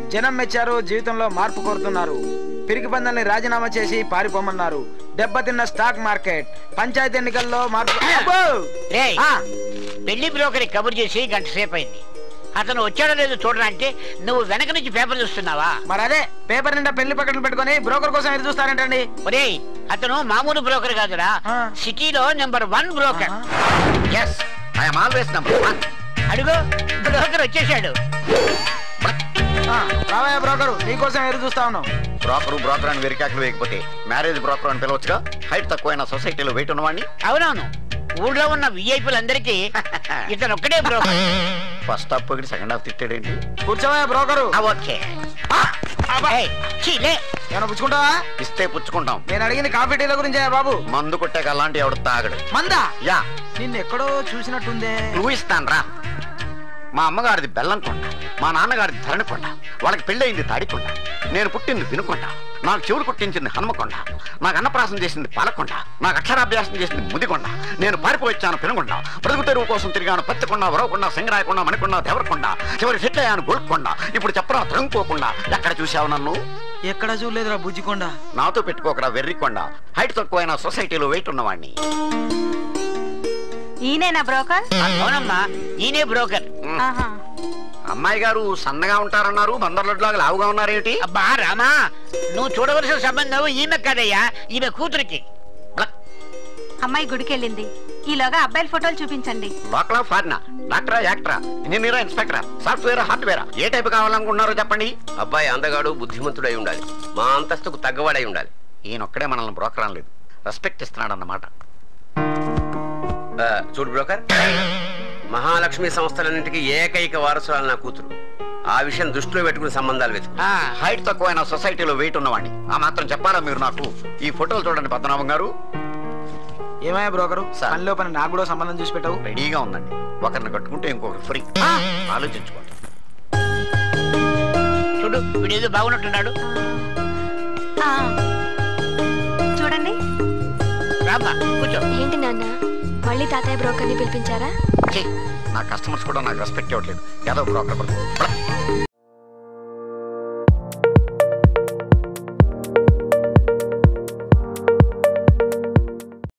జనం మెచ్చారు జీవితంలో మార్పు కోరుతున్నారు పిరికి పందల్ని రాజీనామా చేసి పారిపోమన్నారు దెబ్బతిన్న స్టాక్ మార్కెట్ పంచాయతీ ఎన్నికల్లో మార్పు అబ్బో! రేయ్ ఆ, పెళ్లి బ్రోకర్ కబుర్ చేసి గంట సేపు అయింది అతను వచ్చాడో లేదో చూడడానికి నువ్వు వెనక నుంచి పేపర్ చూస్తున్నావా మరి అదే పేపర్ నిండా పెళ్లి పక్కన పెట్టుకొని బ్రోకర్ కోసం ఎదురు చూస్తారేంటండి ఒరేయ్ అతను మామూలు బ్రోకర్ కాదురా ఆ. సిటీలో number one broker yes I'm always number one అడుగు బ్రోకర్ వచ్చేసాడు ఆ, రావయ్య బ్రోకరు నీకోసం ఎదురు చూస్తా ఉన్నాం బ్రోకరు బ్రోకర్ అని వెరికాకులు వేయకపోతే మ్యారేజ్ బ్రోకర్ అని పిలవచ్చుగా హైట్ తక్కువైన సొసైటీలో వెయిట్ ఉన్నవాడిని అవునవును ఊళ్ళో ఉన్న విఐపీలందరికీ ఇతను ఒక్కడే బ్రోకర్ ఫస్ట్ హాఫ్ పొగిడి సెకండ్ హాఫ్ తిట్టాడేంటి కూర్చోవయ్య బ్రోకరు ఆ, ఓకే ఏయ్, ఛీ, లే. ఏమైనా పుచ్చుకుంటావా ఇస్తే పుచ్చుకుంటాం నేను అడిగింది కాఫీ టీల గురించే బాబు మందు కొట్టాక అలాంటి ఎవడు తాగడు మందా యా నిన్ను ఎక్కడో చూసినట్టుందే నువ్వు ఇస్తాను రా మా అమ్మగారిది బెల్లం కొండ మా నాన్నగారిది ధరణి కొండ వాళ్ళకి పెళ్ళయింది తాడికొండ నేను పుట్టింది వినుకొండ నాకు చెవులు కుట్టించింది హనుమకొండ నాకు అన్నప్రాసం చేసింది పాలకొండ నాకు అక్షరాభ్యాసం చేసింది ముదికొండ నేను పారిపోవచ్చాను పెనుకొండ బ్రతుకు తెరువు కోసం తిరిగాను పత్తికొండ వరవకొండ సింగరాయకొండ మణికొండ దేవరకొండ చివరి సెట్ అయ్యాను గోల్కొండ ఇప్పుడు చెప్పరా తరుముకోకుండా ఎక్కడ చూసావు నన్ను ఎక్కడ చూడలేదురా బుజ్జికొండ నాతో పెట్టుకోకరా వెర్రికొండ హైట్ తక్కువైన సొసైటీలో వెయిట్ ఉన్నవాడిని ఈయనేనా బ్రోకర్ అవునమ్మా ఈయనే బ్రోకర్ ఆహా అమ్మాయి గారు సన్నగా ఉంటారన్నారు బందర్లట్లాగా లావుగా ఉన్నారేమిటి అబ్బా రామా నువ్వు చూడవలసిన సంబంధం ఈమె కాదయ్యా ఈమె కూతురికి అమ్మాయి గుడికెళ్ళింది ఈలోగా అబ్బాయిల ఫోటోలు చూపించండి లోకల్ ఫారినా డాక్టరా యాక్టరా ఇంజనీరా ఇన్స్పెక్టరా సాఫ్ట్వేర్ హార్డ్వేర్ ఏ టైప్ కావాలనుకుంటున్నారో చెప్పండి అబ్బాయి అందగాడు బుద్ధిమంతుడై ఉండాలి మా అంతస్తుకు తగ్గవాడై ఉండాలి ఈయనొక్కడే మనల్ని బ్రోకర్ అనలేదు రెస్పెక్ట్ ఇస్తున్నాడు అన్నమాట ఆ, చూడు బ్రోకర్ మహాలక్ష్మి సంస్థలన్నింటికి ఏకైక వారసురాలు నా కూతురు ఆ విషయం దృష్టిలో పెట్టుకుని సంబంధాలు వెతుకు ఆ, హైట్ తక్కువైన సొసైటీలో వెయిట్ ఉన్నవాడిని ఆ మాత్రం చెప్పాలా మీరు నాకు ఈ ఫోటోలు చూడండి పద్మనాభం గారు ఏమయ్యా బ్రోకరు సార్. పనిలో పని నాకు కూడా సంబంధం చూసి పెట్టావు రెడీగా ఉందండి ఒకరిని కట్టుకుంటే ఇంకొకరు ఫ్రీ ఆలోచించుకోండి చూడు వీడేదో బాగున్నట్టున్నాడు ఆ. చూడండి రామ్మా కూర్చో ఏంటి నాన్న మళ్ళీ తాతయ్య బ్రోకర్ని పిలిపించారా ఛీ, నా కస్టమర్స్ కూడా నాకు రెస్పెక్ట్ ఇవ్వట్లేదు ఏదో బ్రోకర్